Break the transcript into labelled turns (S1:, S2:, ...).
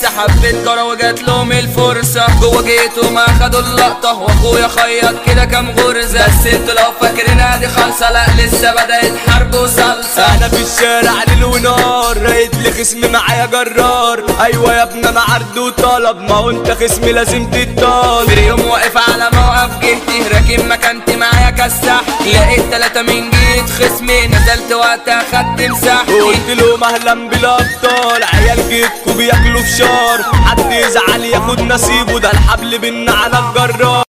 S1: بس حبيت جرى وجات لهم الفرصة جوه جيتهم اخدوا اللقطة واخويا خيط كده كام غرزة بس انتوا لو فاكرينها دي خالصة لا لسه بدأت حرب وصلصة
S2: انا في الشارع ليل ونار رايد لي خصمي معايا جرار ايوه يا ابني انا عرض وطلب ما هو انت خصمي لازم تتطال
S1: في يوم واقف على موقف جهتي راكن مكانتي معايا كسح لقيت تلاتة من جيت خصمي نزلت وقتها خدت مساحتي
S2: قلت لهم اهلا بالابطال عيال جيتكوا بياكلوا فشار حد يزعل ياخد نصيبه ده الحبل بينا على الجرار